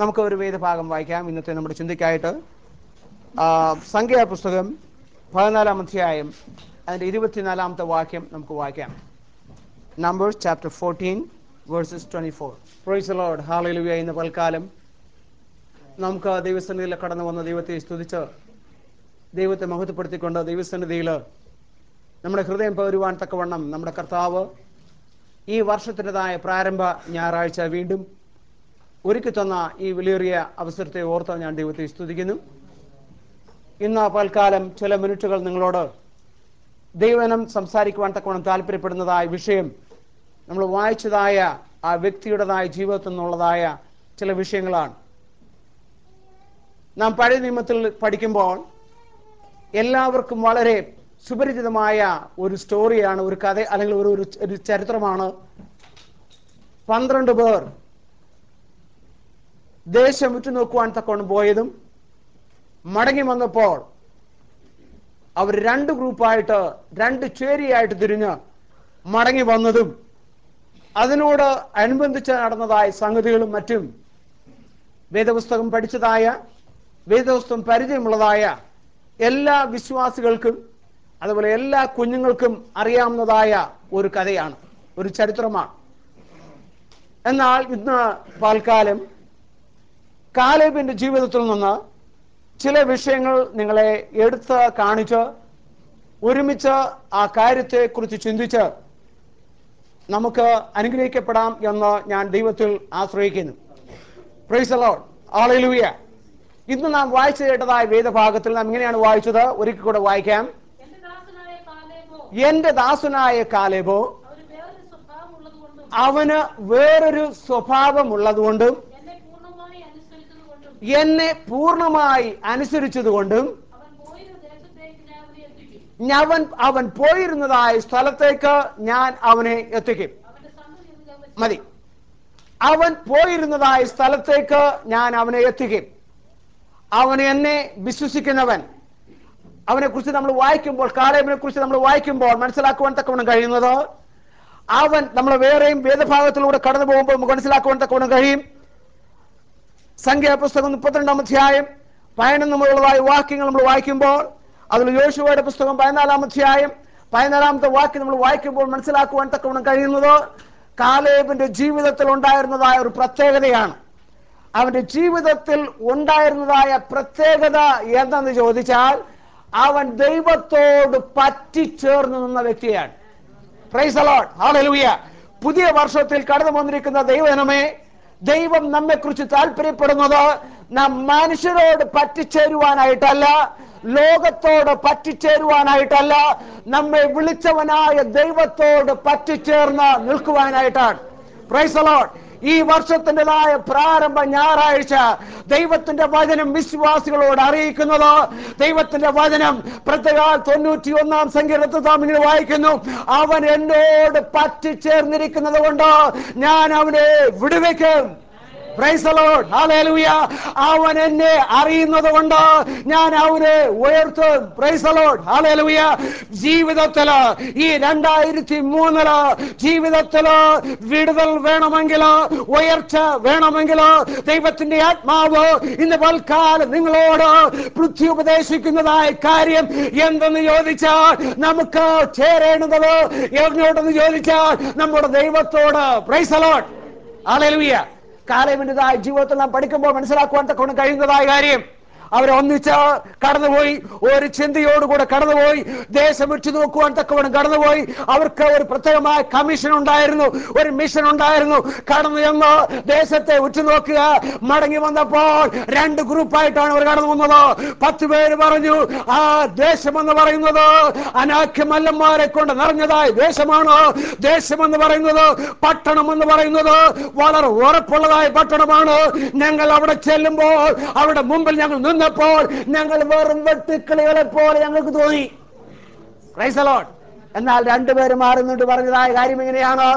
നമുക്ക് ഒരു വേദഭാഗം വായിക്കാം ഇന്നത്തെ നമ്മുടെ ചിന്തയ്ക്കായിട്ട് ആ, സംഖ്യാപുസ്തകം പതിനാലാം അധ്യായം അതിന്റെ ഇരുപത്തിനാലാമത്തെ വാക്യം നമുക്ക് വായിക്കാം Numbers chapter fourteen verses twenty four praise Lord ഹാളയിലുക ഇന്ന് പൽക്കാലം നമുക്ക് ദൈവസന്നിധിയിൽ കടന്നു വന്ന ദൈവത്തെ സ്തുതിച്ച് ദൈവത്തെ മഹത്വപ്പെടുത്തിക്കൊണ്ട് ദൈവസന്നിധിയിൽ നമ്മുടെ ഹൃദയം പകരുവാൻ തക്കവണ്ണം നമ്മുടെ കർത്താവ് ഈ വർഷത്തിൻ്റെതായ പ്രാരംഭ ഞായറാഴ്ച വീണ്ടും ഒരുക്കി തന്ന ഈ വിലയേറിയ അവസരത്തെ ഓർത്ത് ഞാൻ ദൈവത്തെ സ്തുതിക്കുന്നു ഇന്ന് പൽക്കാലം ചില മിനിറ്റുകൾ നിങ്ങളോട് ദൈവനം സംസാരിക്കുവാൻ തക്കവണ്ണം താല്പര്യപ്പെടുന്നതായ വിഷയം നമ്മൾ വായിച്ചതായ ആ വ്യക്തിയുടേതായ ജീവിതത്തിൽ നിന്നുള്ളതായ ചില വിഷയങ്ങളാണ് നാം പഴയ നിയമത്തിൽ പഠിക്കുമ്പോൾ എല്ലാവർക്കും വളരെ സുപരിചിതമായ ഒരു സ്റ്റോറിയാണ് ഒരു കഥ അല്ലെങ്കിൽ ഒരു ഒരു- ഒരു ചരിത്രമാണ് പന്ത്രണ്ട് പേർ ദേശം ഉറ്റുനോക്കുവാൻ തക്കവണ്ണം പോയതും മടങ്ങി വന്നപ്പോൾ അവർ രണ്ട് ഗ്രൂപ്പായിട്ട് രണ്ട് ചേരിയായിട്ട് തിരിഞ്ഞ് മടങ്ങി വന്നതും അതിനോട് അനുബന്ധിച്ച് നടന്നതായ സംഗതികളും മറ്റും വേദപുസ്തകം പഠിച്ചതായ വേദപുസ്തകം പരിചയമുള്ളതായ എല്ലാ വിശ്വാസികൾക്കും അതുപോലെ എല്ലാ കുഞ്ഞുങ്ങൾക്കും അറിയാവുന്നതായ ഒരു കഥയാണ് ഒരു ചരിത്രമാണ് എന്നാൽ ഇന്ന് പാൽക്കാലം കാലേബിന്റെ ജീവിതത്തിൽ നിന്ന് ചില വിഷയങ്ങൾ നിങ്ങളെ എടുത്ത് കാണിച്ച് ഒരുമിച്ച് ആ കാര്യത്തെക്കുറിച്ച് ചിന്തിച്ച് നമുക്ക് അനുഗ്രഹിക്കപ്പെടാം എന്ന് ഞാൻ ദൈവത്തിൽ ആശ്രയിക്കുന്നു പ്രൈസ് ലോഡ് ആളയിലൂയ ഇന്ന് നാം വായിച്ചു കേട്ടതായ വേദഭാഗത്തിൽ നാം ഇങ്ങനെയാണ് വായിച്ചത് ഒരിക്കൽ കൂടെ വായിക്കാം എന്റെ ദാസനായ കാലേബോ എന്റെ ദാസനായ കാലേബോ അവന് വേറൊരു സ്വഭാവമുള്ളതുകൊണ്ടും അവന് വേറൊരു സ്വഭാവമുള്ളതുകൊണ്ടും എന്നെ പൂർണ്ണമായി അനുസരിച്ചതുകൊണ്ടും എന്നെ പൂർണ്ണമായി അനുസരിച്ചതുകൊണ്ടും അവൻ പോയിരുന്ന ദേശത്തേക്ക് ഞാൻ അവനെ എത്തിക്കും അവൻ അവൻ പോയിരുന്നതായ സ്ഥലത്തേക്ക് ഞാൻ അവനെ എത്തിക്കും അവന്റെ സന്തതി എന്ന് ഞാൻ വെച്ചു. മതി അവൻ പോയിരുന്നതായ സ്ഥലത്തേക്ക് ഞാൻ അവനെ എത്തിക്കും അവൻ എന്നെ വിശ്വസിക്കുന്നവൻ അവനെ കുറിച്ച് നമ്മൾ വായിക്കുമ്പോൾ കാലേബിനെ കുറിച്ച് നമ്മൾ വായിക്കുമ്പോൾ മനസ്സിലാക്കുവാൻ തക്കവണ്ണം കഴിയുന്നത് അവൻ നമ്മൾ വേറെയും വേദഭാഗത്തിലൂടെ കടന്നു പോകുമ്പോൾ നമുക്ക് മനസ്സിലാക്കുവാൻ തക്കവണ്ണം കഴിയും സംഖ്യാപുസ്തകം മുപ്പത്തിരണ്ടാം അധ്യായം പതിനൊന്ന് മുതലുള്ളതായ വാക്യങ്ങൾ നമ്മൾ വായിക്കുമ്പോൾ അതിൽ യോശുവയുടെ പുസ്തകം പതിനാലാം അധ്യായം പതിനാലാമത്തെ വാക്യം നമ്മൾ വായിക്കുമ്പോൾ മനസ്സിലാക്കുവാൻ തക്കവണ്ണം കഴിയുന്നത് കാലേബിന്റെ ജീവിതത്തിൽ ഉണ്ടായിരുന്നതായ ഒരു പ്രത്യേകതയാണ് അവന്റെ ജീവിതത്തിൽ ഉണ്ടായിരുന്നതായ പ്രത്യേകത എന്തെന്ന് ചോദിച്ചാൽ അവൻ ദൈവത്തോട് പറ്റിച്ചേർന്ന് നിന്ന വ്യക്തിയാണ് പ്രൈസ് അലോട്ട് ഹാലലൂയ പുതിയ വർഷത്തിൽ കടന്നു വന്നിരിക്കുന്ന ദൈവനമേ ദൈവം നമ്മെക്കുറിച്ച് താല്പര്യപ്പെടുന്നത് നാം മനുഷ്യരോട് പറ്റിച്ചേരുവാനായിട്ടല്ല ലോകത്തോട് പറ്റിച്ചേരുവാനായിട്ടല്ല നമ്മെ വിളിച്ചവനായ ദൈവത്തോട് പറ്റിച്ചേർന്ന് നിൽക്കുവാനായിട്ടാണ് പ്രൈസ് അലോട്ട് ഈ വർഷത്തിൻ്റെതായ പ്രാരംഭ ഞായറാഴ്ച ദൈവത്തിന്റെ വചനം വിശ്വാസികളോട് അറിയിക്കുന്നത് ദൈവത്തിന്റെ വചനം പ്രത്യേക തൊണ്ണൂറ്റി ഒന്നാം സങ്കീർണത്തിൽ നാം ഇങ്ങനെ വായിക്കുന്നു അവൻ എന്നോട് പറ്റിച്ചേർന്നിരിക്കുന്നത് കൊണ്ട് ഞാൻ അവനെ വിടുവെക്കും Praise the Lord. Hallelujah. അവൻ എന്നെ അറിയുന്നത് കൊണ്ട് ഞാൻ അവനെ ഉയർത്തും പ്രൈസ് the Lord. Hallelujah. ജീവിതത്തില് ഈ രണ്ടായിരത്തി മൂന്നില് ജീവിതത്തില് വിടുതൽ വേണമെങ്കിൽ ഉയർച്ച വേണമെങ്കിൽ ദൈവത്തിന്റെ ആത്മാവ് ഇന്ന് പൽക്കാലം നിങ്ങളോട് പൃഥ്വി ഉപദേശിക്കുന്നതായ കാര്യം എന്തെന്ന് ചോദിച്ചാൽ നമുക്ക് ചേരേണ്ടത് എങ്ങോട്ടെന്ന് ചോദിച്ചാൽ നമ്മുടെ ദൈവത്തോട് പ്രൈസ് the Lord. Hallelujah. കാലേവിൻ്റെതായ ജീവിതത്തിൽ നാം പഠിക്കുമ്പോൾ മനസ്സിലാക്കുവാൻ തക്കൊണ്ട് കഴിയുന്നതായ കാര്യം അവരൊന്നിച്ച് കടന്നുപോയി ഒരു ചിന്തയോടുകൂടെ കടന്നുപോയി ദേശം വിട്ടു നോക്കുവാൻ തക്കവണ്ണം കടന്നുപോയി അവർക്ക് ഒരു പ്രത്യേകമായ കമ്മീഷൻ ഉണ്ടായിരുന്നു ഒരു മിഷൻ ഉണ്ടായിരുന്നു കടന്നു ചെന്ന് ദേശത്തെ ഉറ്റുനോക്കുക മടങ്ങി വന്നപ്പോൾ രണ്ട് ഗ്രൂപ്പായിട്ടാണ് അവർ കടന്നു വന്നത് പത്ത് പേര് പറഞ്ഞു ആ ദേശമെന്ന് പറയുന്നത് അനാഖ്യമല്ലന്മാരെ കൊണ്ട് നിറഞ്ഞതായ ദേശമാണ് ദേശമെന്ന് പറയുന്നത് പട്ടണം എന്ന് പറയുന്നത് വളരെ ഉറപ്പുള്ളതായ പട്ടണമാണ് ഞങ്ങൾ അവിടെ ചെല്ലുമ്പോൾ അവിടെ മുമ്പിൽ ഞങ്ങൾ നിന്നപ്പോൾ ഞങ്ങൾ വെറും വെട്ടുക്കിളികളെ പോലെ ഞങ്ങൾക്ക് തോന്നി Praise the Lord. എന്നാൽ രണ്ടുപേരും മാറി നിന്നിട്ട് പറഞ്ഞതായ കാര്യം എങ്ങനെയാണ്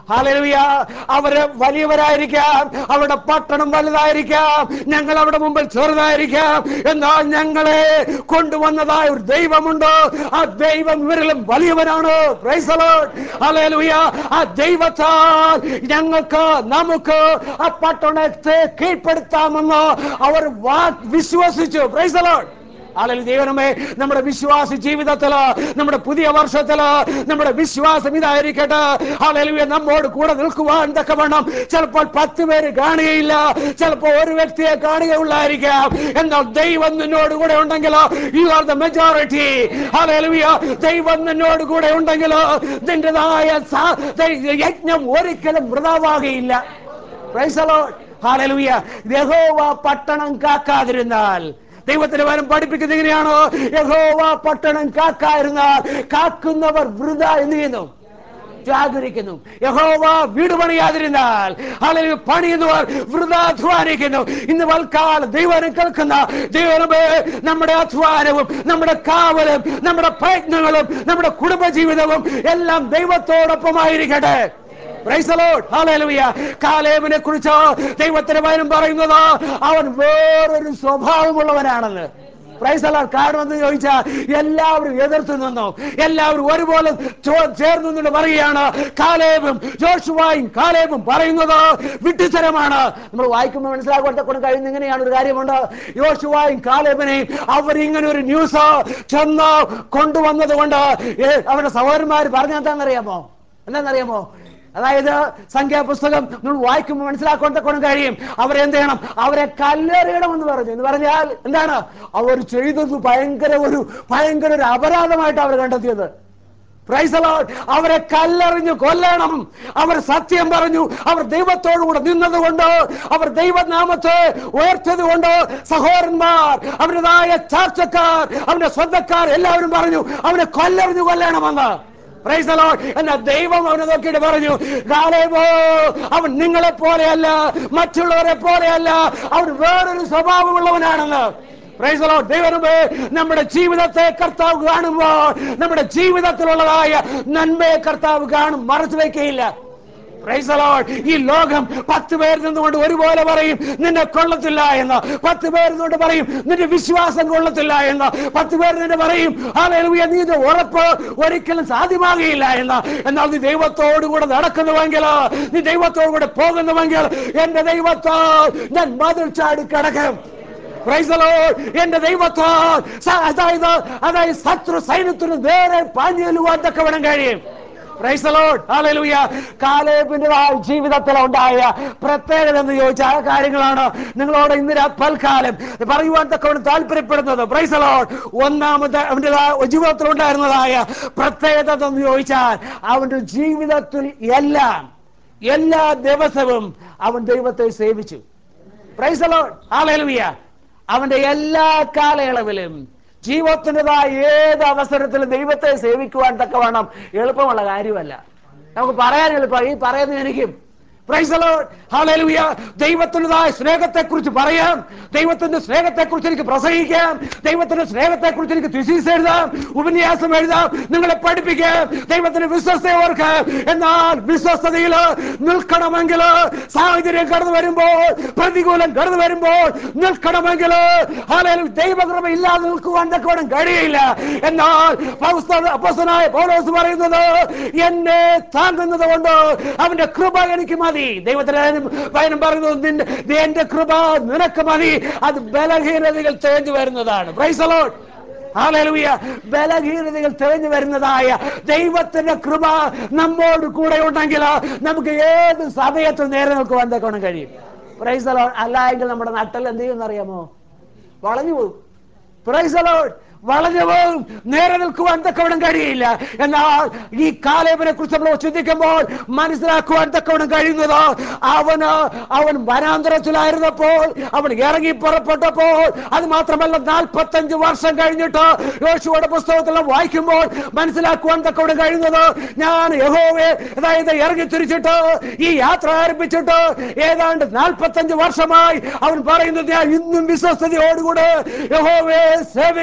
ഹല്ലേലൂയ അവര് വലിയവരായിരിക്കാം അവരുടെ പട്ടണം വലുതായിരിക്കാം ഞങ്ങൾ അവിടെ മുമ്പിൽ ചെറുതായിരിക്കാം എന്നാൽ ഞങ്ങളെ കൊണ്ടുവന്നതായ ഒരു ദൈവമുണ്ട് ആ ദൈവം ഇവരിലും വലിയവനാണ് Praise the Lord. Hallelujah. ആ ദൈവത്താൽ ഞങ്ങൾക്ക് നമുക്ക് ആ പട്ടണത്തെ കീഴ്പ്പെടുത്താമെന്ന് അവർ വാ- വിശ്വസിച്ചു Praise the Lord. ആളുകൾ ദൈവമേ നമ്മുടെ വിശ്വാസ ജീവിതത്തില് നമ്മുടെ പുതിയ വർഷത്തില് നമ്മുടെ വിശ്വാസം ഇതായിരിക്കട്ടെ ആളുകൾ നമ്മോട് കൂടെ നിൽക്കുവാൻ തക്ക വേണം ചിലപ്പോൾ പത്ത് പേര് കാണുകയില്ല ചിലപ്പോൾ ഒരു വ്യക്തിയെ കാണുകയുള്ളായിരിക്കാം എന്നാൽ ദൈവം നിന്നോട് കൂടെ ഉണ്ടെങ്കിൽ യു ആർ ദ മെജോറിറ്റി ആളുകളിയ ദൈവം നിന്നോട് കൂടെ ഉണ്ടെങ്കിൽ നിന്റേതായ സാ- ദൈ- യജ്ഞം ഒരിക്കലും വൃതാവാകുകയില്ല Praise the Lord. Hallelujah. യഹോവ പട്ടണം കാക്കാതിരുന്നാൽ ദൈവത്തിന്റെ വരം പഠിപ്പിക്കുന്നത് എങ്ങനെയാണോ യഹോവ പട്ടണം കാക്കാതിരുന്നാൽ കാക്കുന്നവർ വൃത എന്ത് ചെയ്യുന്നു ജാഗരിക്കുന്നു യഹോവ വീട് പണിയാതിരുന്നാൽ അല്ലെങ്കിൽ പണിയുന്നവർ വൃതാധ്വാനിക്കുന്നു ഇന്ന് വൽക്കാലം ദൈവം കേൾക്കുന്ന ദൈവമേ നമ്മുടെ അധ്വാനവും നമ്മുടെ കാവലും നമ്മുടെ പ്രയത്നങ്ങളും നമ്മുടെ കുടുംബജീവിതവും എല്ലാം ദൈവത്തോടൊപ്പമായിരിക്കട്ടെ Praise the Lord. Hallelujah. കാലേബിനെ കുറിച്ച് ദൈവത്തിന്റെ വചനം പറയുന്നത് അവൻ വേറൊരു സ്വഭാവമുള്ളവനാണെന്ന് പ്രൈസ് അല്ല കാരണം എന്ന് ചോദിച്ചാൽ എല്ലാവരും എതിർത്ത് നിന്നു എല്ലാവരും ഒരുപോലെ ചോ- ചേർന്ന് നിന്നിട്ട് പറയുകയാണ് കാലേബും ജോഷുവായും കാലേബും പറയുന്നത് വിട്ടുതരമാണ് നമ്മൾ വായിക്കുമ്പോൾ മനസ്സിലാക്കാൻ കൊണ്ട് കഴിയുന്ന ഇങ്ങനെയാണ് ഒരു കാര്യമുണ്ട് യോശുവായും കാലേബിനെയും അവർ ഇങ്ങനെ ഒരു ന്യൂസ് ചെന്ന് കൊണ്ടുവന്നത് കൊണ്ട് അവരുടെ സഹോദരന്മാർ പറഞ്ഞെന്താണെന്നറിയാമോ എന്താണെന്നറിയാമോ അതായത് സംഖ്യാപുസ്തകം നമ്മൾ വായിക്കുമ്പോൾ മനസ്സിലാക്കാൻ തക്കോണം കഴിയും അവരെന്ത് ചെയ്യണം അവരെ കല്ലെറിയണമെന്ന് പറഞ്ഞു എന്ന് പറഞ്ഞാൽ എന്താണ് അവർ ചെയ്തത് ഭയങ്കര ഒരു ഭയങ്കര ഒരു അപരാധമായിട്ട് അവർ കണ്ടെത്തിയത് Praise the Lord. അവരെ കല്ലെറിഞ്ഞു കൊല്ലണം അവർ സത്യം പറഞ്ഞു അവർ ദൈവത്തോടു കൂടെ നിന്നതുകൊണ്ട് അവർ ദൈവനാമത്തെ ഉയർത്തത് കൊണ്ട് സഹോദരന്മാർ അവരുടേതായ ചാർച്ചക്കാർ അവന്റെ സ്വന്തക്കാർ എല്ലാവരും പറഞ്ഞു അവനെ കൊല്ലെറിഞ്ഞു കൊല്ലണമെന്ന് Praise the Lord. എന്നാൽ ദൈവം അവനെ നോക്കിയിട്ട് പറഞ്ഞു കാലേബോ അവൻ നിങ്ങളെ പോലെയല്ല മറ്റുള്ളവരെ പോലെയല്ല അവൻ വേറൊരു സ്വഭാവമുള്ളവനാണെന്ന് Praise the Lord. ദൈവമേ നമ്മുടെ ജീവിതത്തെ കർത്താവ് കാണുമ്പോൾ നമ്മുടെ ജീവിതത്തിലുള്ളതായ നന്മയെ കർത്താവ് കാണും മറച്ചു വയ്ക്കയില്ല Praise the Lord. ഈ ലോകം പത്ത് പേർ നിന്നുകൊണ്ട് ഒരുപോലെ പറയും നിന്നെ കൊള്ളത്തില്ല എന്ന് പത്ത് പേർ നിന്നുകൊണ്ട് പറയും നിന്റെ വിശ്വാസം കൊള്ളത്തില്ല എന്ന് പത്ത് പേർ നിന്നെ പറയും ഹല്ലേലൂയ നീ ഇത് ഉറപ്പ് ഒരിക്കലും സാധ്യമാകുകയില്ല എന്ന് എന്നാൽ നീ ദൈവത്തോടു കൂടെ നടക്കുന്നുവെങ്കിൽ നീ ദൈവത്തോടു കൂടെ പോകുന്നുവെങ്കിൽ എന്റെ ദൈവത്താൽ ഞാൻ മതിൽ ചാടി കിടക്കും Praise the Lord. എന്റെ ദൈവത്താൽ സ- അതായത് അതായത് ശത്രു സൈന്യത്തിന് നേരെ പാഞ്ഞെല്ലുവാൻ തക്കവണ്ണം കഴിയും Praise the Lord. Hallelujah. കാലേബിന്റെതായ ജീവിതത്തിൽ ഉണ്ടായ പ്രത്യേകത എന്ന് ചോദിച്ചാൽ ആ കാര്യങ്ങളാണ് നിങ്ങളോട് ഇന്ന് രാ- പൽക്കാലം പറയുവാൻ തക്കവണ്ണം താല്പര്യപ്പെടുന്നത് Praise the Lord. ഒന്നാമത്തെ അവന്റെ ജീവിതത്തിൽ ഉണ്ടായിരുന്നതായ പ്രത്യേകത എന്ന് ചോദിച്ചാൽ അവന്റെ ജീവിതത്തിൽ എല്ലാം എല്ലാ ദിവസവും അവൻ ദൈവത്തെ സേവിച്ചു Praise the Lord. Hallelujah. അവന്റെ എല്ലാ കാലയളവിലും ജീവിതത്തിൻ്റെതായ ഏത് അവസരത്തിലും ദൈവത്തെ സേവിക്കുവാൻ തക്കവണ്ണം എളുപ്പമുള്ള കാര്യമല്ല നമുക്ക് പറയാൻ എളുപ്പം ഈ പറയുന്നത് എനിക്കും Praise the Lord. Hallelujah. ദൈവത്തിൻ്റെതായ സ്നേഹത്തെക്കുറിച്ച് പറയാം ദൈവത്തിന്റെ സ്നേഹത്തെക്കുറിച്ച് എനിക്ക് പ്രസംഗിക്കാം ദൈവത്തിന്റെ സ്നേഹത്തെക്കുറിച്ച് എനിക്ക് തിസീസ് എഴുതാം ഉപന്യാസം എഴുതാം നിങ്ങളെ പഠിപ്പിക്കാം ദൈവത്തിന്റെ വിശ്വസ്ത ഓർക്കാം എന്നാൽ വിശ്വസ്തതയിൽ നിൽക്കണമെങ്കിൽ സാഹചര്യം കടന്നു വരുമ്പോൾ പ്രതികൂലം കടന്നു വരുമ്പോൾ നിൽക്കണമെങ്കിൽ ഹാലയിൽ ദൈവകൃപ ഇല്ലാതെ നിൽക്കുവാൻ തക്കവണ്ണം കഴിയില്ല എന്നാൽ പൗസ്ത- അപ്പോസ്തലനായ പൗലോസ് പറയുന്നത് എന്നെ താങ്ങുന്നത് കൊണ്ട് അവന്റെ കൃപ എനിക്ക് മതി ദൈവത്തിന്റെ വചനം പറയുന്നത് നിന്റെ എന്റെ കൃപ നിനക്ക് മതി അത് ബലഹീനതകൾ തേഞ്ഞു വരുന്നതാണ് Praise the Lord. Hallelujah. ബലഹീനതകൾ തെളിഞ്ഞു വരുന്നതായ ദൈവത്തിന്റെ കൃപ നമ്മോട് കൂടെ ഉണ്ടെങ്കിൽ നമുക്ക് ഏത് സമയത്തും നേരെ നിൽക്കുവാൻ തക്കണം കഴിയും പ്രൈസ് the Lord. അല്ല എങ്കിൽ നമ്മുടെ നട്ടൽ എന്ത് ചെയ്യുമെന്ന് അറിയാമോ വളഞ്ഞു പോകും പ്രൈസ് the Lord. വളഞ്ഞു പോകും നേരെ നിൽക്കുവാൻ തക്കവണ്ണം കഴിയില്ല എന്നാൽ ഈ കാലേബിനെ കുറിച്ച് നമ്മൾ ചിന്തിക്കുമ്പോൾ മനസ്സിലാക്കുവാൻ തക്കവണ്ണം കഴിയുന്നത് അവന് അവൻ വനാന്തരത്തിലായിരുന്നപ്പോൾ അവൻ ഇറങ്ങി പുറപ്പെട്ടപ്പോൾ അത് മാത്രമല്ല നാൽപ്പത്തഞ്ച് വർഷം കഴിഞ്ഞിട്ട് യോശുവയുടെ പുസ്തകത്തിൽ വായിക്കുമ്പോൾ മനസ്സിലാക്കുവാൻ തക്കവണ്ണം കഴിയുന്നത് ഞാൻ യഹോവെ അതായത് ഇറങ്ങി തിരിച്ചിട്ട് ഈ യാത്ര ആരംഭിച്ചിട്ട് ഏതാണ്ട് നാൽപ്പത്തഞ്ച് വർഷമായി അവൻ പറയുന്നത് ഞാൻ ഇന്നും വിശ്വസ്തയോടുകൂടെ യഹോവയെ സേവിക്കുന്നു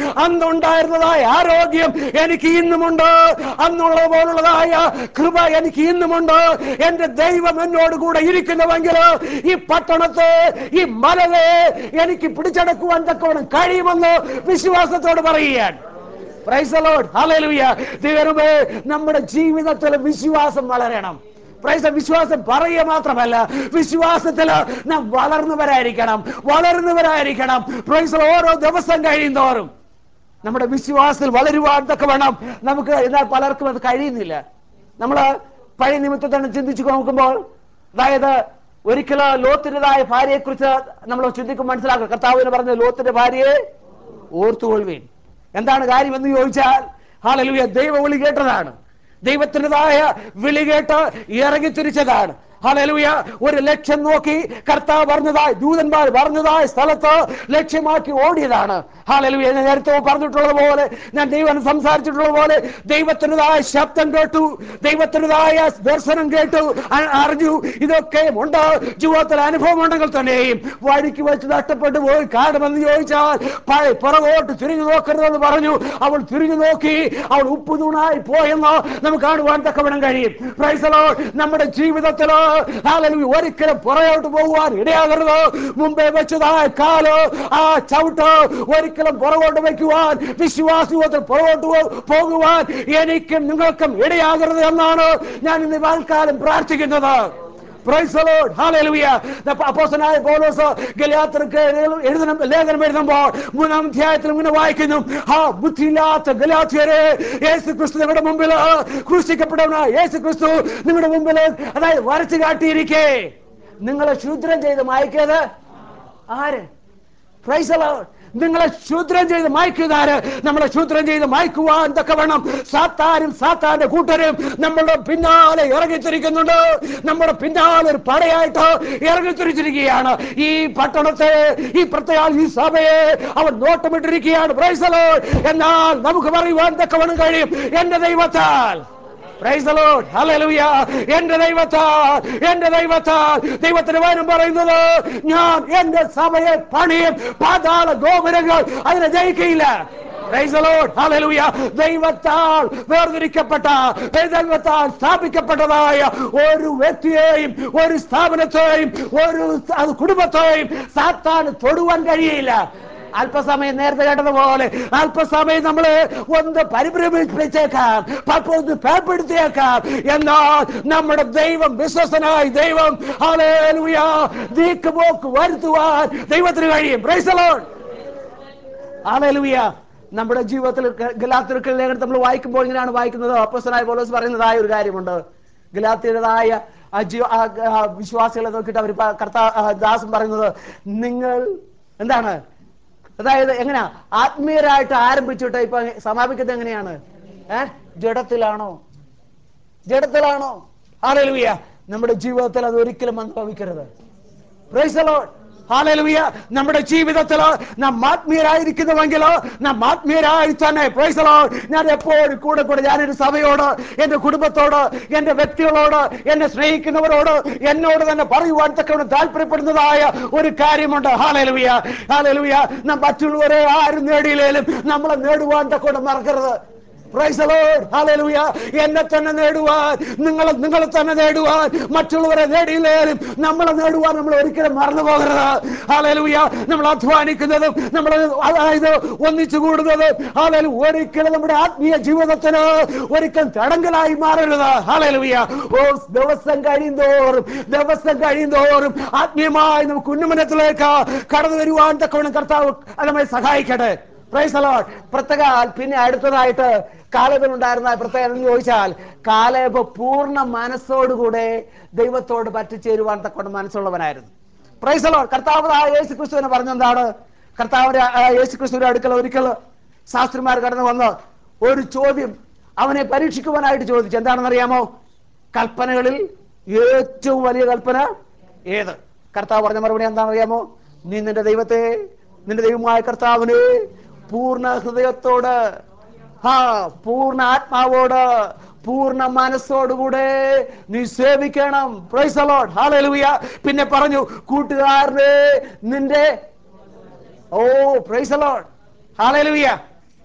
അന്നുണ്ടായിരുന്നതായ ആരോഗ്യം എനിക്ക് ഇന്നുമുണ്ട് അന്നുള്ള പോലുള്ളതായ കൃപ എനിക്ക് ഇന്നുമുണ്ട് എന്റെ ദൈവം എന്നോട് കൂടെ ഇരിക്കുന്നുവെങ്കിൽ ഈ പട്ടണത്തെ ഈ മലയെ എനിക്ക് പിടിച്ചടക്കുവാൻ തക്കവണ്ണം കഴിയുമെന്ന് വിശ്വാസത്തോട് പറയുകയാണ് Praise the Lord. Hallelujah. ദൈവമേ നമ്മുടെ ജീവിതത്തിൽ വിശ്വാസം വളരണം പ്രൈസ് വിശ്വാസം പറയുക മാത്രമല്ല വിശ്വാസത്തിൽ നാം വളർന്നവരായിരിക്കണം വളർന്നവരായിരിക്കണം പ്രൈസ് ഓരോ ദിവസം കഴിയുന്തോറും നമ്മുടെ വിശ്വാസത്തിൽ വളരുവാൻ തക്ക വേണം നമുക്ക് എന്നാൽ പലർക്കും അത് കഴിയുന്നില്ല നമ്മൾ പഴയ നിമിത്തത്താണ് ചിന്തിച്ചു നോക്കുമ്പോൾ അതായത് ഒരിക്കലും ലോത്തിൻ്റെതായ ഭാര്യയെ കുറിച്ച് നമ്മൾ ചിന്തിക്കും മനസ്സിലാക്കുക കർത്താവിന് പറഞ്ഞ ലോത്തിന്റെ ഭാര്യയെ ഓർത്തുകൊള്ളുവീൻ എന്താണ് കാര്യം എന്ന് ചോദിച്ചാൽ ഹാലലുയ ദൈവ വിളി കേട്ടതാണ് ദൈവത്തിൻ്റെതായ വിളി കേട്ട് ഇറങ്ങി തിരിച്ചതാണ് ഹലലുയ ഒരു ലക്ഷ്യം നോക്കി കർത്താവ് പറഞ്ഞതായി ദൂതന്മാർ പറഞ്ഞതായ സ്ഥലത്ത് ലക്ഷ്യമാക്കി ഓടിയതാണ് ഹാലലുയ ഞാൻ നേരത്തെ പറഞ്ഞിട്ടുള്ളത് പോലെ ഞാൻ ദൈവം സംസാരിച്ചിട്ടുള്ളത് പോലെ ദൈവത്തിൻ്റെതായ ശബ്ദം കേട്ടു ദൈവത്തിൻ്റെതായ ദർശനം കേട്ടു അ- അറിഞ്ഞു ഇതൊക്കെ ഉണ്ട് ജീവിതത്തിൽ അനുഭവം ഉണ്ടെങ്കിൽ തന്നെയും വഴിക്ക് വെച്ച് നഷ്ടപ്പെട്ടു പോയി കാണുമെന്ന് ചോദിച്ചാൽ പഴയ പുറകോട്ട് തിരിഞ്ഞു നോക്കരുതെന്ന് പറഞ്ഞു അവൾ തിരിഞ്ഞു നോക്കി അവൾ ഉപ്പുതൂണായി പോയെന്ന് നമുക്ക് കാണുവാൻ തക്കവിടം കഴിയും Praise the Lord. നമ്മുടെ ജീവിതത്തിലോ ഹല്ലേലൂയ, ഒരിക്കലും പുറകോട്ട് പോകുവാൻ ഇടയാകരുത് മുമ്പേ വെച്ചതായ കാല് ആ ചവിട്ട് ഒരിക്കലും പുറകോട്ട് വയ്ക്കുവാൻ വിശ്വാസ ജീവിതത്തിൽ പുറകോട്ട് പോ- പോകുവാൻ എനിക്കും നിങ്ങൾക്കും ഇടയാകരുത് എന്നാണ് ഞാൻ ഇന്ന് വാൽക്കാലം പ്രാർത്ഥിക്കുന്നത് Praise the Lord. Hallelujah. The അപ്പോസ്തലനായ പൗലോസ് ഗലാത്യർക്ക് എഴുതണം ലേഖനം എഴുതുമ്പോൾ മൂന്നാം അധ്യായത്തിൽ ഇങ്ങനെ വായിക്കുന്നു ആ ബുദ്ധിയില്ലാത്ത ഗലാത്യരെ യേശു ക്രിസ്തു നിങ്ങളുടെ മുമ്പിൽ ക്രൂശിക്കപ്പെടുന്ന യേശു ക്രിസ്തു നിങ്ങളുടെ മുമ്പിൽ അതായത് വരച്ചു കാട്ടിയിരിക്കേ നിങ്ങളെ ശൂദ്രം ചെയ്ത് മായ്ക്കത് ആര് Praise the Lord. നിങ്ങളെ ശൂദ്രം ചെയ്ത് മായ്ക്കുന്നാര് നമ്മളെ ശൂദ്രം ചെയ്ത് മായ്ക്കുവാൻ തക്കവണ്ണം സാത്താനും സാത്താന്റെ കൂട്ടരും നമ്മളുടെ പിന്നാലെ ഇറങ്ങിത്തിരിക്കുന്നുണ്ട് നമ്മുടെ പിന്നാലെ ഒരു പടയായിട്ട് ഇറങ്ങിത്തിരിച്ചിരിക്കുകയാണ് ഈ പട്ടണത്തെ ഈ പ്രത്യേക ഈ സഭയെ അവൻ നോട്ടമിട്ടിരിക്കുകയാണ് Praise the Lord. എന്നാൽ നമുക്ക് പറയുവാൻ തക്കവണ്ണം കഴിയും എന്റെ ദൈവത്താൽ Praise the Lord. Hallelujah. എന്റെ ദൈവത്താൽ എന്റെ ദൈവത്താൽ ദൈവത്തിന് വരും പറയുന്നത് ഞാൻ എന്റെ സഭയെ പണിയും പാതാള ഗോപുരങ്ങൾ അതിനെ ജയിക്കയില്ല Praise the Lord. Hallelujah. ദൈവത്താൽ വേർതിരിക്കപ്പെട്ട ദൈവത്താൽ സ്ഥാപിക്കപ്പെട്ടതായ ഒരു വ്യക്തിയെയും ഒരു സ്ഥാപനത്തെയും ഒരു അത് കുടുംബത്തെയും സാത്താൻ തൊടുവാൻ കഴിയില്ല അല്പസമയം നേരത്തെ കേട്ടതുപോലെ അല്പസമയം നമ്മൾ ഒന്ന് പരിഭ്രമിപ്പിച്ചേക്കാം പലപ്പോൾ ഒന്ന് പേപ്പെടുത്തിയേക്കാം എന്നാൽ നമ്മുടെ ദൈവം വിശ്വസനായി ദൈവം ഹല്ലേലൂയ നീക്കുപോക്ക് വരുത്തുവാൻ ദൈവത്തിന് കഴിയും Praise the Lord. ഹല്ലേലൂയ നമ്മുടെ ജീവിതത്തിൽ ഗലാത്തിർക്കൽ ലേഖനം നമ്മൾ വായിക്കുമ്പോൾ ഇങ്ങനെയാണ് വായിക്കുന്നത് അപ്പോസ്തലനായ പൗലോസ് പറയുന്നതായ ഒരു കാര്യമുണ്ട് ഗലാത്തിയുടേതായ ആ ജീവ ആ, ആ, വിശ്വാസികളെ നോക്കിയിട്ട് അവർ കർത്താ ആ, ദാസൻ പറയുന്നത് നിങ്ങൾ എന്താണ് അതായത് എങ്ങനെയാ ആത്മീയരായിട്ട് ആരംഭിച്ചിട്ട് ഇപ്പൊ സമാപിക്കുന്നത് എങ്ങനെയാണ് ഏഹ് ജഡത്തിലാണോ ജഡത്തിലാണോ ഹാലലുയ നമ്മുടെ ജീവിതത്തിൽ അത് ഒരിക്കലും അനുഭവിക്കരുത് Praise the Lord. Hallelujah. നമ്മുടെ ജീവിതത്തിൽ നാം ആത്മീയരായിരിക്കുന്നുവെങ്കിൽ നാം ആത്മീയരായി തന്നെ Praise the Lord. ഞാൻ എപ്പോഴും കൂടെ കൂടെ ഞാനൊരു സഭയോട് എന്റെ കുടുംബത്തോട് എന്റെ വ്യക്തികളോട് എന്നെ സ്നേഹിക്കുന്നവരോട് എന്നോട് തന്നെ പറയുവാൻ തക്കവണ്ണം താല്പര്യപ്പെടുന്നതായ ഒരു കാര്യമുണ്ട് ഹാലലുയ ഹാലലുയ നാം മറ്റുള്ളവരെ ആരും നേടിയില്ലേലും നമ്മളെ നേടുവാൻ തക്കവണ്ണം മറക്കരുത് Praise the Lord. Hallelujah. എന്നെ തന്നെ നേടുവാൻ നിങ്ങളെ നിങ്ങളെ തന്നെ നേടുവാൻ മറ്റുള്ളവരെ നേടിയില്ലേലും നമ്മളെ നേടുവാൻ നമ്മൾ ഒരിക്കലും മറന്നു പോകരുത് ഹാലലുയ നമ്മൾ അധ്വാനിക്കുന്നതും നമ്മൾ അതായത് ഒന്നിച്ചു കൂടുന്നതും ഹാലലു ഒരിക്കലും നമ്മുടെ ആത്മീയ ജീവിതത്തിന് ഒരിക്കലും തടങ്കലായി മാറരുത് ഹാലലുയ ഓ ദിവസം കഴിയുന്തോറും ദിവസം കഴിയുന്തോറും ആത്മീയമായി നമുക്ക് ഉന്നമനത്തിലേക്ക് കടന്നു വരുവാൻ തക്കവണ്ണം കർത്താവ് നമ്മെ സഹായിക്കട്ടെ പ്രൈസ് അലോട്ട് പ്രത്യേക പിന്നെ അടുത്തതായിട്ട് കാലബിനുണ്ടായിരുന്ന പ്രത്യേകത എന്ന് ചോദിച്ചാൽ കാലേബ് പൂർണ്ണ മനസ്സോടുകൂടെ ദൈവത്തോട് പറ്റിച്ചേരുവാൻ തക്കൊണ്ട് മനസ്സുള്ളവനായിരുന്നു പ്രൈസ് അലോട്ട് കർത്താവ് ആ യേശു ക്രിസ്തുവിനെ പറഞ്ഞെന്താണ് കർത്താവിന്റെ ആ യേശു ക്രിസ്തുവിന്റെ അടുക്കൽ ഒരിക്കൽ ശാസ്ത്രിമാർ കടന്നു വന്ന് ഒരു ചോദ്യം അവനെ പരീക്ഷിക്കുവാനായിട്ട് ചോദിച്ചു എന്താണെന്ന് അറിയാമോ കൽപ്പനകളിൽ ഏറ്റവും വലിയ കൽപ്പന ഏത് കർത്താവ് പറഞ്ഞ മറുപടി എന്താണെന്ന് അറിയാമോ നീ നിന്റെ ദൈവത്തെ നിന്റെ ദൈവമായ കർത്താവിനെ പൂർണ്ണ ഹൃദയത്തോട് ആ പൂർണ്ണ ആത്മാവോട് പൂർണ്ണ മനസ്സോടുകൂടെ നീ സേവിക്കണം പ്രൈസ് അലോട്ട് ഹാലലുയ പിന്നെ പറഞ്ഞു കൂട്ടുകാരനെ നിന്റെ ഓ പ്രൈസ് അലോട്ട് ഹാലലുയ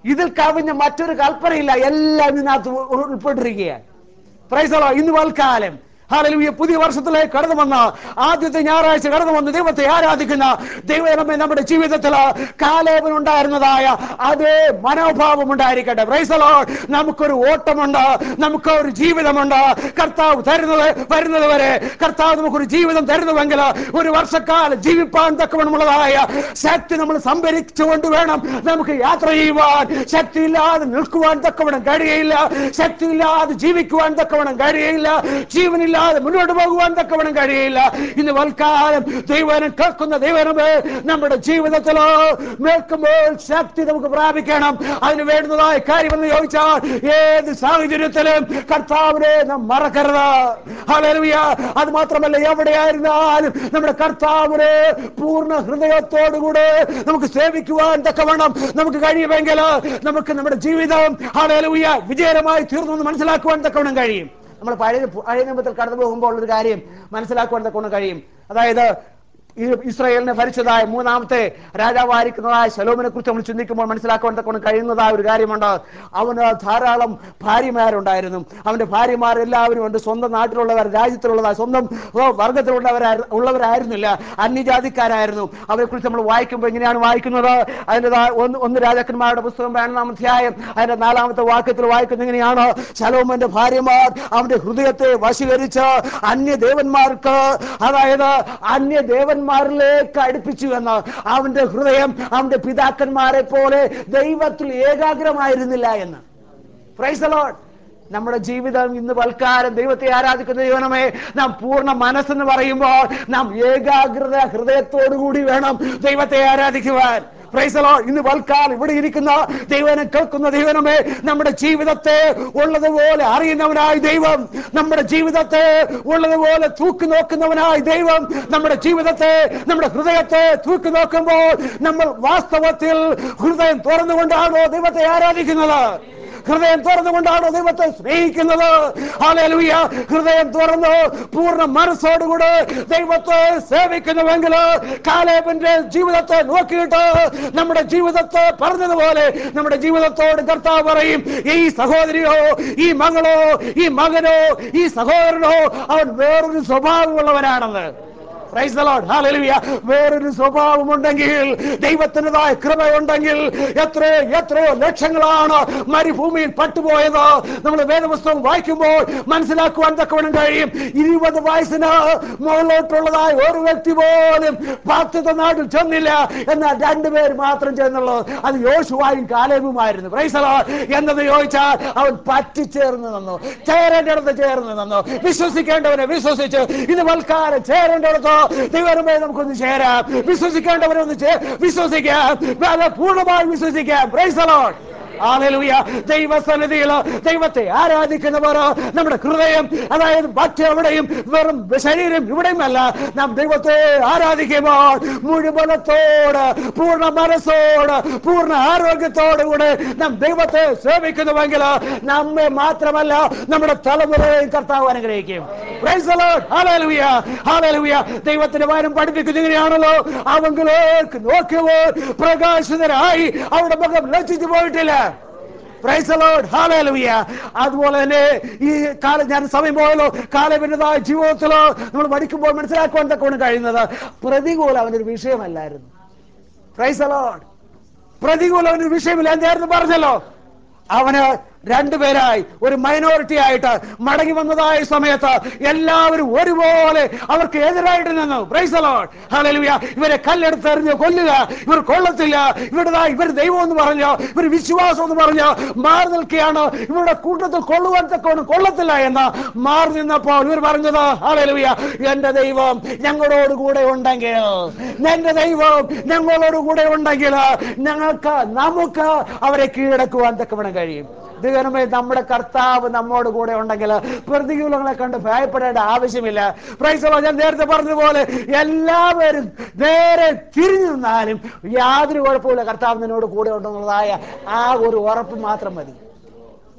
ഇതിൽ കവിഞ്ഞ മറ്റൊരു കൽപ്പനയില്ല എല്ലാം ഇതിനകത്ത് ഉ- ഉൾപ്പെട്ടിരിക്കുകയാണ് പ്രൈസലോ ഇന്ന് വൽക്കാലം ഹാലലുയ പുതിയ വർഷത്തിലേക്ക് കടന്നു വന്ന ആദ്യത്തെ ഞായറാഴ്ച കടന്നു വന്ന് ദൈവത്തെ ആരാധിക്കുന്ന ദൈവമേ നമ്മുടെ ജീവിതത്തിൽ കാലേവനുണ്ടായിരുന്നതായ അതേ മനോഭാവം ഉണ്ടായിരിക്കട്ടെ പ്രൈസലോ നമുക്കൊരു ഓട്ടമുണ്ട് നമുക്ക് ഒരു ജീവിതമുണ്ട് കർത്താവ് തരുന്നത് വരുന്നത് വരെ കർത്താവ് നമുക്കൊരു ജീവിതം തരുന്നുവെങ്കിൽ ഒരു വർഷക്കാലം ജീവിപ്പാൻ തക്കവണ്ണമുള്ളതായ ശക്തി നമ്മൾ സംഭരിച്ചുകൊണ്ട് വേണം നമുക്ക് യാത്ര ചെയ്യുവാൻ ശക്തിയില്ലാതെ നിൽക്കുവാൻ തക്കവണ്ണം കഴിയയില്ല ശക്തിയില്ലാതെ ജീവിക്കുവാൻ തക്കവണ്ണം കഴിയയില്ല ജീവനില്ലാതെ മുന്നോട്ട് പോകുവാൻ തക്കവണ്ണം കഴിയയില്ല ഇന്ന് വൽക്കാലം ദൈവനം കേൾക്കുന്ന ദൈവനമേ നമ്മുടെ ജീവിതത്തിലോ മേൽക്കുമ്പോൾ ശക്തി നമുക്ക് പ്രാപിക്കണം അതിന് വേണ്ടുന്നതായ കാര്യമെന്ന് ചോദിച്ചാൽ ഏത് സാഹചര്യത്തിലും കർത്താവിനെ നാം മറക്കരുത് ഹല്ലേലൂയ അത് മാത്രമല്ല എവിടെയായിരുന്നാലും നമ്മുടെ കർത്താവിനെ പൂർണ്ണ ഹൃദയത്തോടുകൂടെ നമുക്ക് സേവിക്കുവാൻ തക്കവണ്ണം നമുക്ക് കഴിയുമെങ്കിൽ നമുക്ക് നമ്മുടെ ജീവിതം ഹല്ലേലൂയ വിജയകരമായി തീർന്നു എന്ന് മനസ്സിലാക്കുവാൻ തക്കവണ്ണം കഴിയും നമ്മൾ പഴയ പഴയ നിയമത്തിൽ കടന്നു പോകുമ്പോൾ ഒരു കാര്യം മനസ്സിലാക്കുവാൻ തക്കവണ്ണം കഴിയും അതായത് ഈ ഇസ്രായേലിനെ ഭരിച്ചതായ മൂന്നാമത്തെ രാജാവായിരിക്കുന്നതായ ശലോമിനെ കുറിച്ച് നമ്മൾ ചിന്തിക്കുമ്പോൾ മനസ്സിലാക്കുവാൻ തക്കൊണ്ട് കഴിയുന്നതായ ഒരു കാര്യമുണ്ട് അവന് ധാരാളം ഭാര്യമാരുണ്ടായിരുന്നു അവന്റെ ഭാര്യമാർ എല്ലാവരും ഉണ്ട് സ്വന്തം നാട്ടിലുള്ളവർ രാജ്യത്തിലുള്ളതായ സ്വന്തം ഓ, വർഗത്തിലുള്ളവരായി ഉള്ളവരായിരുന്നില്ല അന്യജാതിക്കാരായിരുന്നു അവരെ കുറിച്ച് നമ്മൾ വായിക്കുമ്പോൾ ഇങ്ങനെയാണ് വായിക്കുന്നത് അതിൻ്റെ ഒന്ന് ഒന്ന് രാജാക്കന്മാരുടെ പുസ്തകം പതിനൊന്നാം അധ്യായം അതിന്റെ നാലാമത്തെ വാക്യത്തിൽ വായിക്കുന്നത് ഇങ്ങനെയാണ് ശലോമന്റെ ഭാര്യമാർ അവന്റെ ഹൃദയത്തെ വശീകരിച്ച് അന്യദേവന്മാർക്ക് അതായത് അന്യദേവന്മാരിലേക്ക് അടുപ്പിച്ചു എന്ന് അവന്റെ ഹൃദയം അവന്റെ പിതാക്കന്മാരെ പോലെ ദൈവത്തിൽ ഏകാഗ്രമായിരുന്നില്ല എന്ന് പ്രൈസ് ലോഡ് നമ്മുടെ ജീവിതം ഇന്ന് വൽക്കാരം ദൈവത്തെ ആരാധിക്കുന്ന ദൈവമേ നാം പൂർണ്ണ മനസ്സെന്ന് പറയുമ്പോൾ നാം ഏകാഗ്രത ഹൃദയത്തോടുകൂടി വേണം ദൈവത്തെ ആരാധിക്കുവാൻ പ്രൈസലോ ഇന്ന് വൽക്കാലം ഇവിടെ ഇരിക്കുന്ന ദൈവനെ കേൾക്കുന്ന ദൈവനമേ നമ്മുടെ ജീവിതത്തെ ഉള്ളതുപോലെ അറിയുന്നവനായ ദൈവം നമ്മുടെ ജീവിതത്തെ ഉള്ളതുപോലെ തൂക്കി നോക്കുന്നവനായ ദൈവം നമ്മുടെ ജീവിതത്തെ നമ്മുടെ ഹൃദയത്തെ തൂക്കി നോക്കുമ്പോൾ നമ്മൾ വാസ്തവത്തിൽ ഹൃദയം തുറന്നുകൊണ്ടാണോ ദൈവത്തെ ആരാധിക്കുന്നത് ഹൃദയം തുറന്നുകൊണ്ടാണോ ദൈവത്തെ സ്നേഹിക്കുന്നത് ഹാലേലൂയ ഹൃദയം തുറന്ന് പൂർണ്ണ മനസ്സോടുകൂടെ ദൈവത്തെ സേവിക്കുന്നുവെങ്കിൽ കാലേബിന്റെ ജീവിതത്തെ നോക്കിയിട്ട് നമ്മുടെ ജീവിതത്തെ പറഞ്ഞതുപോലെ നമ്മുടെ ജീവിതത്തോട് കർത്താവ് പറയും ഈ സഹോദരിയോ ഈ മകളോ ഈ മകനോ ഈ സഹോദരനോ അവൻ വേറൊരു സ്വഭാവമുള്ളവനാണെന്ന് Praise the Lord. Hallelujah. വേറൊരു സ്വഭാവമുണ്ടെങ്കിൽ ദൈവത്തിൻ്റെതായ കൃപയുണ്ടെങ്കിൽ എത്രയോ എത്രയോ ലക്ഷങ്ങളാണ് മരുഭൂമിയിൽ പട്ടുപോയത് നമ്മൾ വേദപുസ്തകം വായിക്കുമ്പോൾ മനസ്സിലാക്കുവാൻ തക്കവണ്ണം കഴിയും ഇരുപത് വയസ്സിന് മുകളിലോട്ടുള്ളതായ ഒരു വ്യക്തി പോലും പാക്തത്വ നാട്ടിൽ ചെന്നില്ല എന്നാൽ രണ്ടുപേർ മാത്രം ചെന്നുള്ളൂ അത് യോശുവായും കാലേബുമായിരുന്നു പ്രൈസലോ എന്നത് ചോദിച്ചാൽ അവൻ പറ്റിച്ചേർന്ന് നിന്നു ചേരേണ്ടടുത്ത് ചേർന്ന് നിന്നു വിശ്വസിക്കേണ്ടവനെ വിശ്വസിച്ച് ഇത് വൽക്കാലം ചേരേണ്ടടുത്തോ ദൈവമേ നമുക്കൊന്ന് ചേരാം വിശ്വസിക്കേണ്ടവരെ ഒന്ന് ചേ- വിശ്വസിക്കാം അത് പൂർണ്ണമായി വിശ്വസിക്കാം പ്രൈസലോൺ ആലലുയ ദൈവസന്നിധിയിൽ ദൈവത്തെ ആരാധിക്കുന്നവർ നമ്മുടെ ഹൃദയം അതായത് മറ്റെവിടെയും വെറും ശരീരം ഇവിടെയുമല്ല നാം ദൈവത്തെ ആരാധിക്കുമ്പോൾ മുഴുവനത്തോട് പൂർണ്ണ മനസ്സോട് പൂർണ്ണ ആരോഗ്യത്തോടുകൂടെ നാം ദൈവത്തെ സേവിക്കുന്നുവെങ്കിൽ നമ്മെ മാത്രമല്ല നമ്മുടെ തലമുറയെയും കർത്താവ് അനുഗ്രഹിക്കും Praise the Lord. Hallelujah. Hallelujah. ദൈവത്തിന്റെ വാരം പഠിപ്പിക്കുന്നത് ഇങ്ങനെയാണല്ലോ അവങ്കിലേക്ക് നോക്കിയവർ പ്രകാശിതരായി അവരുടെ മുഖം ലജ്ജിച്ചു പോയിട്ടില്ല Praise the Lord. Hallelujah. അതുപോലെ തന്നെ ഈ കാലം ഞാൻ സമയം പോയല്ലോ കാലവിൻ്റെതായ ജീവിതത്തിലോ നമ്മൾ പഠിക്കുമ്പോൾ മനസ്സിലാക്കുവാൻ തക്കവണ്ണം കഴിയുന്നത് പ്രതികൂലം അവനൊരു വിഷയമല്ലായിരുന്നു Praise the Lord. പ്രതികൂലം അവനൊരു വിഷയമില്ല എന്തായിരുന്നു പറഞ്ഞല്ലോ അവന് രണ്ടുപേരായി ഒരു മൈനോറിറ്റി ആയിട്ട് മടങ്ങി വന്നതായ സമയത്ത് എല്ലാവരും ഒരുപോലെ അവർക്ക് എതിരായിട്ട് നിന്നു പ്രൈസലോൺ ഹല്ലേലൂയ ഇവരെ കല്ലെടുത്ത് എറിഞ്ഞ് കൊല്ലുക ഇവർ കൊള്ളത്തില്ല ഇവരുടെ ഇവർ ദൈവം എന്ന് പറഞ്ഞോ ഇവർ വിശ്വാസം എന്ന് പറഞ്ഞോ മാറി നിൽക്കുകയാണ് ഇവരുടെ കൂട്ടത്തിൽ കൊള്ളുവാൻ തക്കവണ്ണം കൊള്ളത്തില്ല എന്ന് മാറി നിന്നപ്പോൾ ഇവർ പറഞ്ഞത് ഹല്ലേലൂയ എന്റെ ദൈവം ഞങ്ങളോട് കൂടെ ഉണ്ടെങ്കിൽ എന്റെ ദൈവം ഞങ്ങളോട് കൂടെ ഉണ്ടെങ്കിൽ ഞങ്ങൾക്ക് നമുക്ക് അവരെ കീഴടക്കുവാൻ തക്കവണ്ണം കഴിയും ദൈവമേ നമ്മുടെ കർത്താവ് നമ്മോട് കൂടെ ഉണ്ടെങ്കിൽ പ്രതികൂലങ്ങളെ കണ്ട് ഭയപ്പെടേണ്ട ആവശ്യമില്ല പ്രൈസലോ ഞാൻ നേരത്തെ പറഞ്ഞതുപോലെ എല്ലാവരും നേരെ തിരിഞ്ഞു നിന്നാലും യാതൊരു കുഴപ്പമില്ല കർത്താവ് നിന്നോട് കൂടെ ഉണ്ടെന്നുള്ളതായ ആ ഒരു ഉറപ്പ് മാത്രം മതി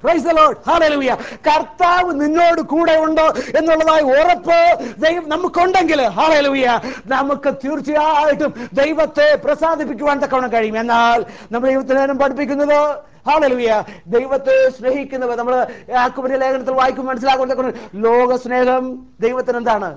Praise the Lord. Hallelujah. കർത്താവ് നിന്നോട് കൂടെ ഉണ്ട് എന്നുള്ളതായി ഉറപ്പ് ദൈവം നമുക്കുണ്ടെങ്കിൽ ഹാലലുയ നമുക്ക് തീർച്ചയായിട്ടും ദൈവത്തെ പ്രസാദിപ്പിക്കുവാൻ തക്കവണ്ണം കഴിയും എന്നാൽ നമ്മൾ ദൈവത്തിനും പഠിപ്പിക്കുന്നത് ഹാലലുയ ദൈവത്തെ സ്നേഹിക്കുന്നവർ നമ്മൾ ആക്കുപരി ലേഖനത്തിൽ വായിക്കും മനസ്സിലാക്കുന്ന ലോക സ്നേഹം ദൈവത്തിന് എന്താണ്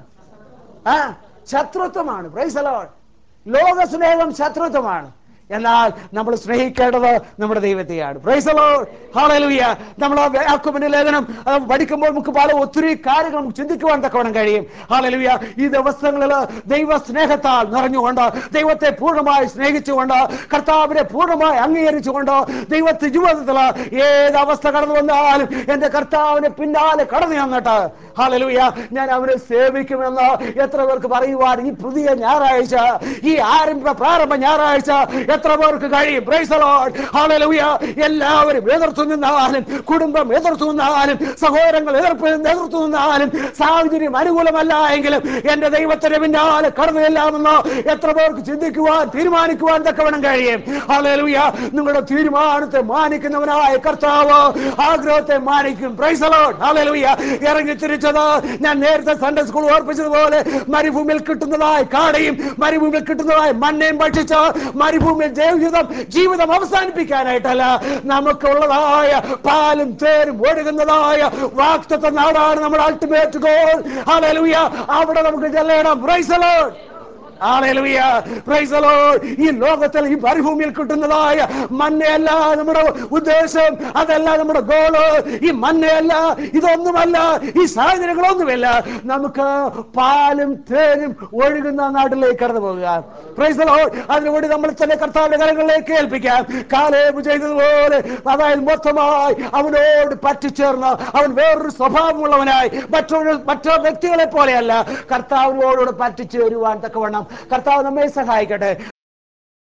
ആ ശത്രുത്വമാണ് പ്രൈസ് അലോഡ് ലോക സ്നേഹം ശത്രുത്വമാണ് എന്നാൽ നമ്മൾ സ്നേഹിക്കേണ്ടത് നമ്മുടെ ദൈവത്തെയാണ് പ്രൈസ് അലോഡ് ഹാലലുയ നമ്മൾ ആക്കുമിന്റെ ലേഖനം അത് പഠിക്കുമ്പോൾ നമുക്ക് പല ഒത്തിരി കാര്യങ്ങൾ നമുക്ക് ചിന്തിക്കുവാൻ തക്കവണ്ണം കഴിയും ഹാലലുയ ഈ ദിവസങ്ങളിൽ ദൈവ സ്നേഹത്താൽ നിറഞ്ഞുകൊണ്ട് ദൈവത്തെ പൂർണ്ണമായി സ്നേഹിച്ചുകൊണ്ട് കർത്താവിനെ പൂർണ്ണമായി അംഗീകരിച്ചുകൊണ്ട് ദൈവത്തെ ജീവിതത്തിൽ ഏത് അവസ്ഥ കടന്നു വന്നാലും എന്റെ കർത്താവിനെ പിന്നാലെ കടന്നു വന്നിട്ട് ഹാലലുയ ഞാൻ അവനെ സേവിക്കുമെന്ന് എത്ര പേർക്ക് പറയുവാൻ ഈ പുതിയ ഞായറാഴ്ച ഈ ആരംഭ പ്രാരംഭ ഞായറാഴ്ച എത്ര പേർക്ക് കഴിയും Praise the Lord. Hallelujah. എല്ലാവരും എതിർത്തു നിന്നാലും കുടുംബം എതിർത്തു നിന്നാലും സഹോദരങ്ങൾ എതിർപ്പ് എതിർത്തു നിന്നാലും സാഹചര്യം അനുകൂലമല്ല എങ്കിലും എന്റെ ദൈവത്തിന്റെ പിന്നാലെ കടന്നു ചെല്ലാമെന്ന് എത്ര പേർക്ക് ചിന്തിക്കുവാൻ തീരുമാനിക്കുവാൻ തക്കവണ്ണം കഴിയും ഹാലലുയ നിങ്ങളുടെ തീരുമാനത്തെ മാനിക്കുന്നവനായ കർത്താവ് ആഗ്രഹത്തെ മാനിക്കും പ്രൈസലോൺ ഹാലലുയ ഇറങ്ങി തിരിച്ചത് ഞാൻ നേരത്തെ സൺഡേ സ്കൂൾ ഓർപ്പിച്ചതുപോലെ മരുഭൂമിയിൽ കിട്ടുന്നതായ കാടയും മരുഭൂമിയിൽ കിട്ടുന്നതായ മണ്ണയും ഭക്ഷിച്ച് മരുഭൂമിയിൽ ജീവിതം ജീവിതം അവസാനിപ്പിക്കാനായിട്ടല്ല നമുക്കുള്ളതായ പാലും തേനും ഒഴുകുന്നതായ വാക്തത്വ നാടാണ് നമ്മുടെ അൾട്ടിമേറ്റ് ഗോൾ ഹാലലുയ അവിടെ നമുക്ക് ചെല്ലണം പ്രൈസലോൺ Hallelujah. Praise the Lord. ഈ ലോകത്തിൽ ഈ മരുഭൂമിയിൽ കിട്ടുന്നതായ മന്നയല്ല നമ്മുടെ ഉദ്ദേശം അതല്ല നമ്മുടെ ഗോള് ഈ മന്നയല്ല ഇതൊന്നുമല്ല ഈ സാഹചര്യങ്ങളൊന്നുമല്ല നമുക്ക് പാലും തേനും ഒഴുകുന്ന നാട്ടിലേക്ക് കടന്നു പോകുക പ്രൈസ് the Lord. അതിനുവേണ്ടി നമ്മൾ തന്നെ കർത്താവിന്റെ കരങ്ങളിലേക്ക് ഏൽപ്പിക്കാം കാലേബ് ചെയ്തതുപോലെ അതായത് മൊത്തമായി അവനോട് പറ്റിച്ചേർന്ന് അവൻ വേറൊരു സ്വഭാവമുള്ളവനായി മറ്റൊരു മറ്റു വ്യക്തികളെ പോലെയല്ല കർത്താവിനോട് പറ്റിച്ചേരുവാൻ തക്കവണ്ണം കർത്താവ് നമ്മെ സഹായിക്കട്ടെ